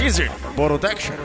ديزل برودكشن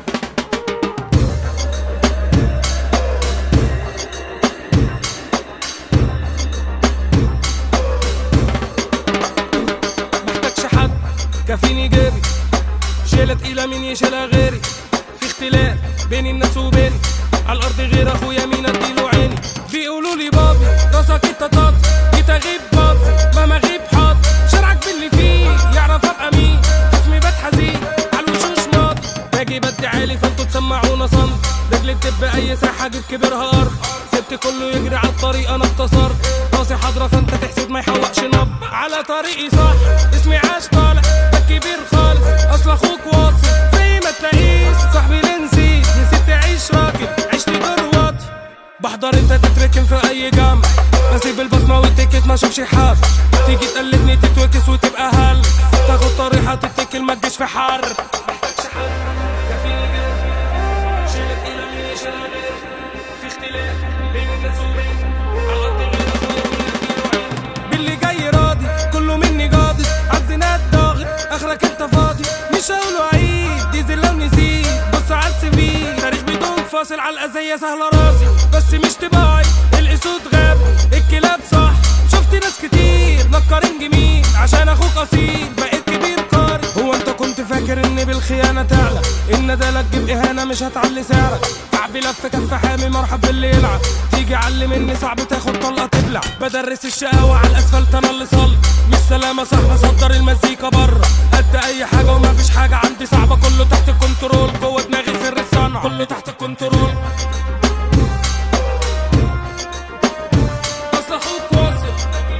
محتاجش حد كافيني جيبي شيلة تقيلة مين يشيلها غيري في اختلاف بين الناس وبيني على الارض غير اخويا مين اديله عيني بيقولوا لي بابي راسك انت طاط جيت اغيب بابي ما مغيب حاط شرعك باللي فيه يعرف ابقى مين اسمي بات حزين على الوشوش ماضي باجي بدي عالي فانتوا تسمعونا صمت رجلي تدب اي ساحه اجيب كبرها ارض سبت كله يجري على الطريق انا اختصرت راسي حاضره فانت تحسد ما يحوقش نب على طريقي صح اسمي عاش طالع ده كبير خالص اصل اخوك واصل زي ما تلاقيه صاحبي اللي نسيت نسيت تعيش راجل عشت دور واطي بحضر انت تتركن في اي جامع بسيب البصمه والتيكت ما اشوفش حد تيجي تقلدني تتوكس وتبقى هل تاخد طريحه تتكل ما تجيش في حر محتاجش حد كفيني جنبي شيلة تقيلة مين يشيلها غيري في اختلاف بين الناس وبيني على الارض غير اخويا مين اديله عيني باللي جاي راضي كله مني جاضي عالزناد ضاغط اخرك انت فاضي مش هقوله عيد ديزل لو نسيت بص على السي في تاريخ بدون فاصل على الاذية سهلة راسي بس مش تباعي الاسود غاب الكلاب صح شفت ناس كتير نكرين جميل عشان اخوك اصيل بقيت كبير قاري هو انت كنت فاكر ان بالخيانة تعلى ان ده لك تجيب اهانة مش هتعلي سعرك كعبي لف كف حامي مرحب باللي يلعب تيجي علي مني صعب تاخد طلقة تبلع بدرس الشقاوة على الاسفلت انا اللي صلي مش سلامة صح بصدر المزيكا بره قد اي حاجة وما فيش حاجة عندي صعبة كله تحت الكنترول جوه دماغي سر الصنع كله تحت الكنترول اصل اخوك واصل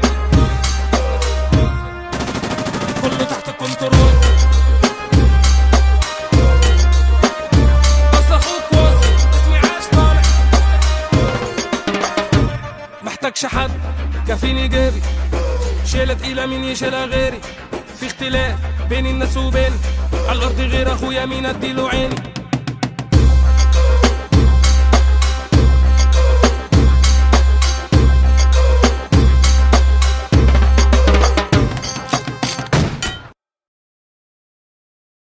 كله تحت الكنترول اصل اخوك واصل اسمي عاش طالع محتاجش حد كافيني جيبي شيلة تقيلة مين يشيلها غيري في اختلاف بين الناس وبيني على الارض غير اخويا مين اديله عيني